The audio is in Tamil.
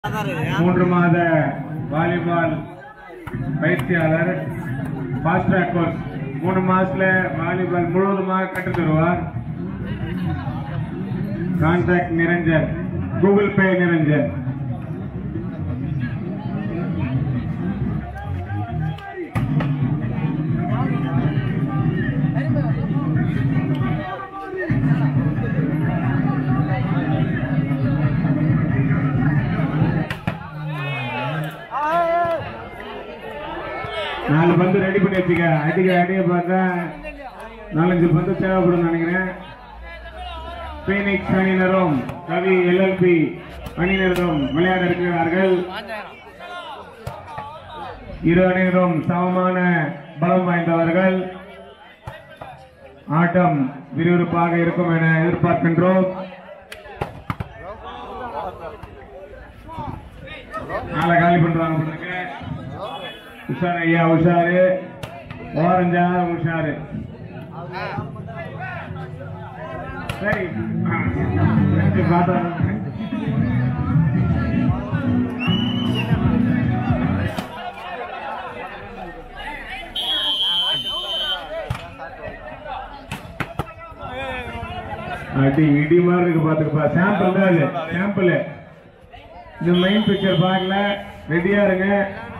மூன்று மாத வாலிபால் பயிற்சியாளர் ஃபாஸ்ட் ட்ராக் கோர்ஸ் மூணு மாசத்துல வாலிபால் முழுவதுமாக கற்றுத் தருவார் contact Niranjan Google Pay Niranjan நாலு பந்து ரெடி பண்ணி வச்சுக்க அடிக்க அடிக்க பார்த்தா நாலஞ்சு பந்து தேவைப்படும் நினைக்கிறேன் பீனிக்ஸ் அணியினரும் கவி எல்எல்பி அணியினரும் விளையாட இருக்கிறார்கள் இரு அணியினரும் சமமான பலம் வாய்ந்தவர்கள் ஆட்டம் விறுவிறுப்பாக இருக்கும் என எதிர்பார்க்கின்றோம் நாளை காலி பண்றாங்க போல இருக்கு. உஷார் ஐயா உஷாரு ஓரஞ்சா உஷாரு சரி ரெண்டு பார்த்தா அடி இடி மாதிரி இருக்கு பாத்துக்கப்பா சாம்பிள் தான் இது சாம்பிள் இது மெயின் பிக்சர் பார்க்கல ரெடியா இருங்க